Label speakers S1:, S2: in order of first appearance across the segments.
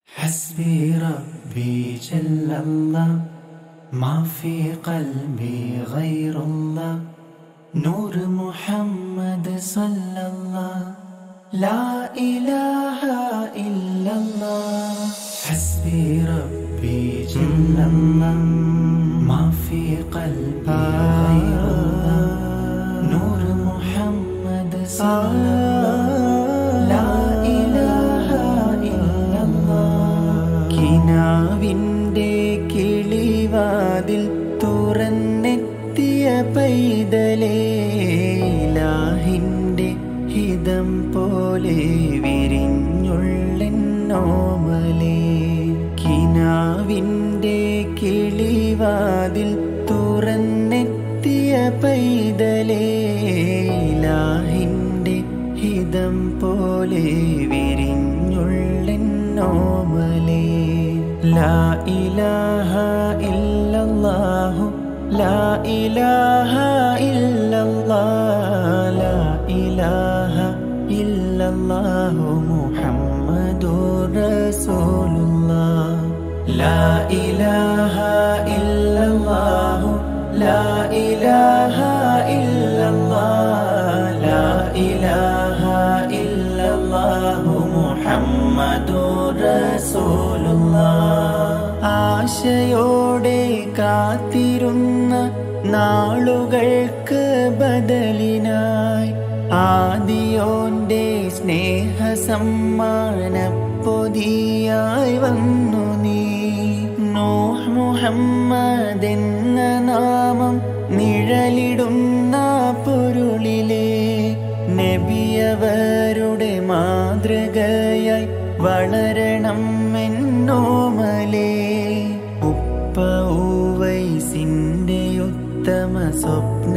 S1: حسبي ربي جل الله ما في قلبي غير الله نور محمد صلى الله لا إله إلا الله حسبي ربي جل الله ما في قلبي غير الله نور محمد صلى الله لا إله إلا الله കിനാവിൻ്റെ കിളിവാതിൽ തുറന്നെത്തിയ പൈതലേ ലാഹിൻ്റെ ഹിതം പോലെ വിരിഞ്ഞുള്ളെന്നോമലേ കിനാവിൻ്റെ കിളിവാതിൽ തുറന്നെത്തിയ പൈതലേ ലാഹിൻ്റെ ഹിതം പോലെ വിരിഞ്ഞുള്ളെന്നോമലേ ലാ ഇലാഹ ഇല്ലല്ലാഹു ലാ ഇലാഹ ഇല്ലല്ലാഹ് ലാ ഇലാഹ ഇല്ലല്ലാഹു മുഹമ്മദുർ റസൂലുള്ളാഹ് ലാ ഇലാഹ ഇല്ലല്ലാഹു ലാ ഇലാഹ ഇല്ലല്ലാഹ് ലാ ഇലാഹ ഇല്ലല്ലാഹു മുഹമ്മദുർ റസൂലുള്ളാഹ് ആശയോടെ കാത്തിരുന്ന നാളുകൾക്ക് ബദലിനായി ആദിയോന്റെ സ്നേഹ സമ്മാന പൊതിയായി വന്നു നീ നോഹ് മുഹമ്മദ് എന്ന നാമം നിഴലിടുന്ന പൊരുളിലെ നബിയവരുടെ മാതൃകയായി വളരണം എന്നോമലേ ഉപ്പ ഊവൈസിന്റെ ഉത്തമ സ്വപ്ന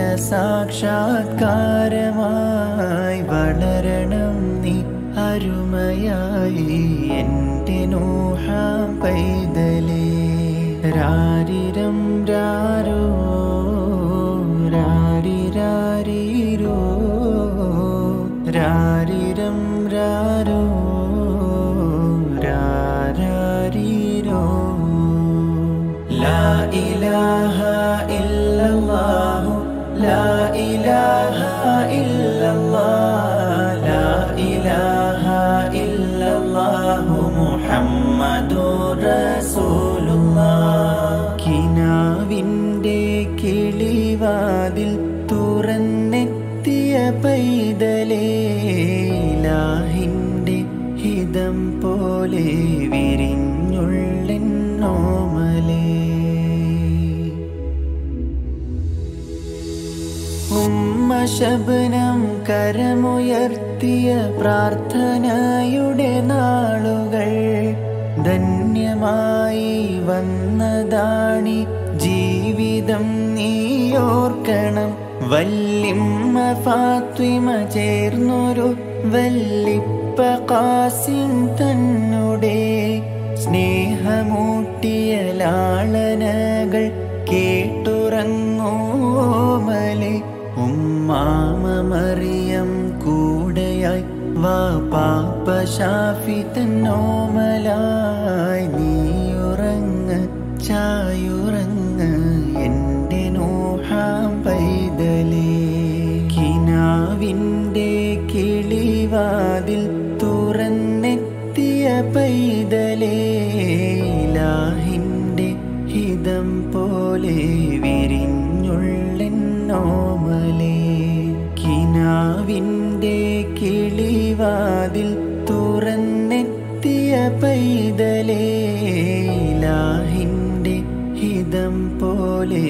S1: സാക്ഷാത്കാരമായി വളരണം നീ അരുമയായി എൻ്റെ നോഹ പൈതലേ രാരിരം രാരോ രാരിരാരീരോ രാരിരം രാരോ രാരീരോ ലാ ഇലാഹ ഇല്ലല്ലാഹു ലാ ഇലാഹ ഇല്ലല്ലാഹ് ലാ ഇലാഹ ഇല്ലല്ലാഹു മുഹമ്മദുർ റസൂലുള്ളാഹ് കിനാവിൻ്റെ കിളിവാതിൽ തുറന്നെത്തിയ പൈതലേ ലാഹിൻ്റെ ഹിതം പോലെ വിരിഞ്ഞുള്ളെന്നോമലേ ഉമ്മ ശബനം കരമുയർത്തിയ പ്രാർത്ഥനയുടെ നാളുകൾ ധന്യമായി വന്നതാണി ജീവിതം നീയോർക്കണം വല്ലിമ്മ ഫാത്വിമ ചേർന്നൊരു വല്ലിപ്പ കാസിം തന്നുടെ സ്നേഹമൂട്ടിയ ലാളനകൾ കേട്ടുറങ്ങോമലെ ഉമ്മാമ മറിയം കൂടെയായി വാ പാപ്പ ഷാഫി തന്നോമലായി നീയുറങ്ങ് ചായുറങ്ങ് എൻ്റെ നോഹാം പൈതലേ കിനാവിൻ്റെ കിളിവാതിൽ തുറന്നെത്തിയ പൈതലേ ലാഹിൻ്റെ ഹിതം പോലെ വിരിഞ്ഞുള്ളെന്നോമലേ കിനാവിൻ്റെ കിളിവാതിൽ തുറന്നെത്തിയ പൈതലേ ലാഹിൻ്റെ ഹിതം പോലെ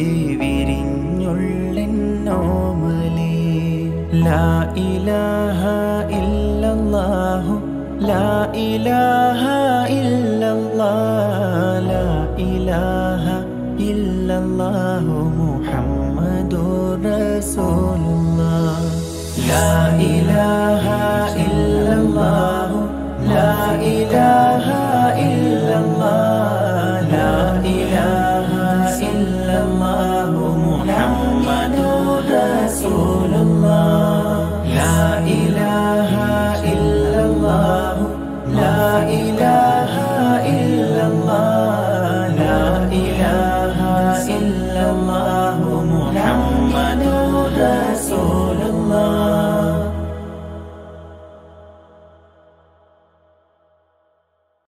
S1: വിരിഞ്ഞുള്ളെന്നോമലേ ലാ ഇലാഹ ഇല്ലല്ലാഹു ലാ ഇലാഹ ഇല്ലല്ലാഹ് ലാ ഇലാഹ ഇല്ലല്ലാഹു മുഹമ്മദുർ റസൂലുള്ളാഹ് ലാ ഇലാഹ ഇല്ലല്ലാഹു ലാ ഇലാഹ ഇല്ലല്ലാഹ് ലാ ഇലാഹ ഇല്ലല്ലാഹു മുഹമ്മദുർ റസൂലുള്ളാഹ് ലാ ഇലാഹ ഇല്ലല്ലാഹു لا إله رسول الله